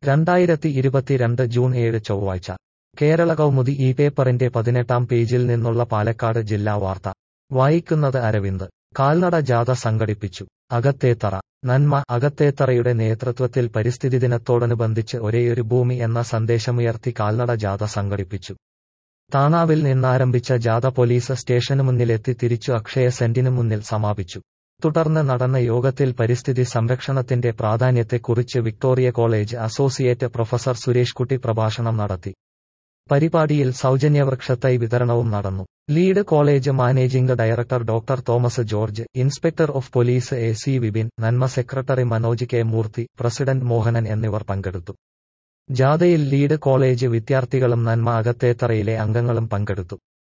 രണ്ടായിരത്തി ഇരുപത്തിരണ്ട് ജൂൺ ഏഴ് ചൊവ്വാഴ്ച കേരള കൗമുദി ഈ പേപ്പറിന്റെ പതിനെട്ടാം പേജിൽ നിന്നുള്ള പാലക്കാട് ജില്ലാ വാർത്ത വായിക്കുന്നത് അരവിന്ദ് കാൽനട ജാഥ സംഘടിപ്പിച്ചു അകത്തേത്തറ നന്മ അകത്തേത്തറയുടെ നേതൃത്വത്തിൽ പരിസ്ഥിതി ദിനത്തോടനുബന്ധിച്ച് ഒരേയൊരു ഭൂമി എന്ന സന്ദേശമുയർത്തി കാൽനട ജാഥ സംഘടിപ്പിച്ചു താണാവിൽ നിന്നാരംഭിച്ച ജാഥ പോലീസ് സ്റ്റേഷനു മുന്നിലെത്തി തിരിച്ചു അക്ഷയ സെന്റിനു മുന്നിൽ സമാപിച്ചു തുടർന്ന് നടന്ന യോഗത്തിൽ പരിസ്ഥിതി സംരക്ഷണത്തിന്റെ പ്രാധാന്യത്തെക്കുറിച്ച് Victoria college associate professor Suresh Kutty പ്രഭാഷണം നടത്തി പരിപാടിയിൽ സൗജന്യ വൃക്ഷത്തൈ വിതരണവും നടന്നു lead college managing director doctor Thomas George inspector of police A C Vipin Nanma secretary Manoj K Moorthy president Mohanan എന്നിവർ പങ്കെടുത്തു ജാഥയിൽ ലീഡ് കോളേജ് വിദ്യാർത്ഥികളും നന്മ അകത്തേത്തറയിലെ അംഗങ്ങളും പങ്കെടുത്തു